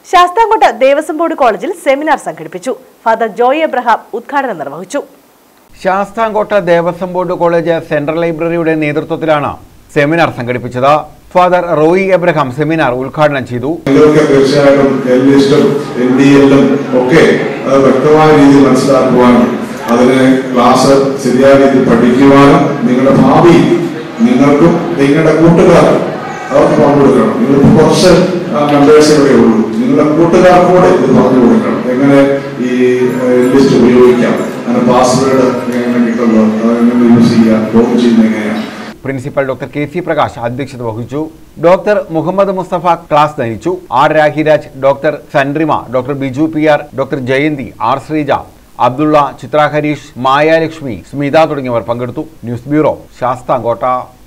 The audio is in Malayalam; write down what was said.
ശാസ്താംകോട്ട ദേവസ്വം ബോർഡ് കോളേജിൽ സെമിനാർ സംഘടിപ്പിച്ചു ഫാദർ ജോയ് എബ്രഹാം ഉദ്ഘാടനം നിർവഹിച്ചു Sasthamkotta Devaswom board college central ലൈബ്രറിയുടെ നേതൃത്വത്തിലാണ് സെമിനാർ സംഘടിപ്പിച്ചത് ഫാദർ റോയി എബ്രഹാം സെമിനാർ ഉദ്ഘാടനം ചെയ്തു നിങ്ങൾക്ക് തീർച്ചയായിട്ടും എൽ ലിസ്റ്റും എൻ ഡി എല്ലും ഒക്കെ അത് വ്യക്തമായ രീതിയിൽ മനസ്സിലാക്കുവാനും അതിന് ക്ലാസ് ശരിയായ രീതിയിൽ പഠിക്കുവാനും നിങ്ങളുടെ ഭാവി നിങ്ങൾക്കും നിങ്ങളുടെ കൂട്ടുകാർക്കും അവർക്ക് പറഞ്ഞു കൊടുക്കണം നിങ്ങളിപ്പോൾ കുറച്ച് മെമ്പേഴ്സ് ഇവിടെ ഉള്ളൂ നിങ്ങളുടെ കൂട്ടുകാർക്ക് കൂടെ ഇത് പറഞ്ഞു കൊടുക്കണം എങ്ങനെ ഈ ലിസ്റ്റ് ഉപയോഗിക്കാം അങ്ങനെ പാസ്വേഡ് എങ്ങനെ കിട്ടുന്നത് അതെങ്ങനെ യൂസ് ചെയ്യാം ലോഗ് ചെയ്യുന്നത് എങ്ങനെയാണ് principal doctor K C Prakash അധ്യക്ഷത വഹിച്ചു ഡോക്ടർ മുഹമ്മദ് മുസ്തഫ ക്ലാസ് നയിച്ചു R Rahiraj doctor Sanrima doctor Biju P R doctor Jayanthi R Sreeja Abdulla Chithra Harish Mayalakshmi Smitha തുടങ്ങിയവർ പങ്കെടുത്തു ന്യൂസ് ബ്യൂറോ ശാസ്താംകോട്ട